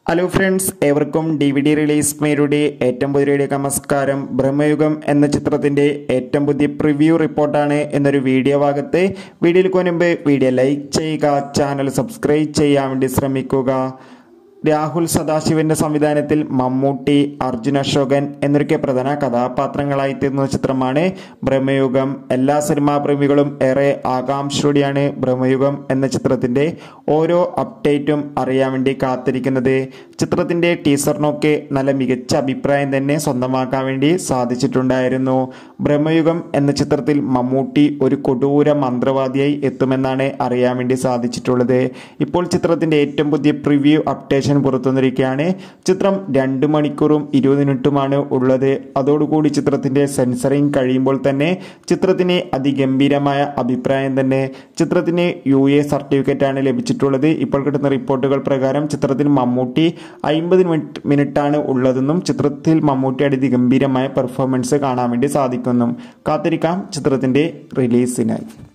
hello friends ഏവർക്കും D V D release മേരുടെ ഏറ്റവും പുതിയ വീഡിയോ നമസ്കാരം ബ്രഹ്മയുഗം എന്ന ചിത്രത്തിന്റെ ഏറ്റവും പുതിയ പ്രിവ്യൂ റിപ്പോർട്ടാണ് എന്നൊരു വീഡിയോ ഭാഗത്ത് വീഡിയോയിൽ മുൻപ് വീഡിയോ ലൈക്ക് ചെയ്യുക ചാനൽ സബ്സ്ക്രൈബ് ചെയ്യാൻ വേണ്ടി ശ്രമിക്കുക രാഹുൽ സദാശിവന്റെ സംവിധാനത്തിൽ മമ്മൂട്ടി അർജുൻ അശോകൻ എന്നൊക്കെ പ്രധാന കഥാപാത്രങ്ങളായി തീർന്ന ചിത്രമാണ് ബ്രഹ്മയുഗം എല്ലാ സിനിമാ പ്രേമികളും ഏറെ ആകാംക്ഷയോടെയാണ് ബ്രഹ്മയുഗം എന്ന ചിത്രത്തിന്റെ ഓരോ അപ്ഡേറ്റും അറിയാൻ വേണ്ടി കാത്തിരിക്കുന്നത് ചിത്രത്തിന്റെ ടീസറിനൊക്കെ നല്ല മികച്ച അഭിപ്രായം തന്നെ സ്വന്തമാക്കാൻ വേണ്ടി സാധിച്ചിട്ടുണ്ടായിരുന്നു ബ്രഹ്മയുഗം എന്ന ചിത്രത്തിൽ മമ്മൂട്ടി ഒരു കൊടൂര മന്ത്രവാദിയായി എത്തുമെന്നാണ് അറിയാൻ വേണ്ടി സാധിച്ചിട്ടുള്ളത് ഇപ്പോൾ ചിത്രത്തിന്റെ ഏറ്റവും പുതിയ പ്രിവ്യൂ അപ്ഡേഷൻ പുറത്തുവന്നിരിക്കുകയാണ് ചിത്രം രണ്ട് മണിക്കൂറും ഇരുപത് മിനിറ്റുമാണ് ഉള്ളത് അതോടുകൂടി ചിത്രത്തിന്റെ സെൻസറിങ് കഴിയുമ്പോൾ തന്നെ ചിത്രത്തിന് അതിഗംഭീരമായ അഭിപ്രായം തന്നെ ചിത്രത്തിന് യു എ സർട്ടിഫിക്കറ്റ് ആണ് ലഭിച്ചിട്ടുള്ളത് ഇപ്പോൾ കിട്ടുന്ന റിപ്പോർട്ടുകൾ പ്രകാരം ചിത്രത്തിൽ മമ്മൂട്ടി അമ്പത് മിനിറ്റ് മിനിറ്റാണ് ഉള്ളതെന്നും ചിത്രത്തിൽ മമ്മൂട്ടിയുടെ അതിഗംഭീരമായ പെർഫോമൻസ് കാണാൻ വേണ്ടി സാധിക്കുന്നു കാത്തിരിക്കാം ചിത്രത്തിന്റെ റിലീസിനായി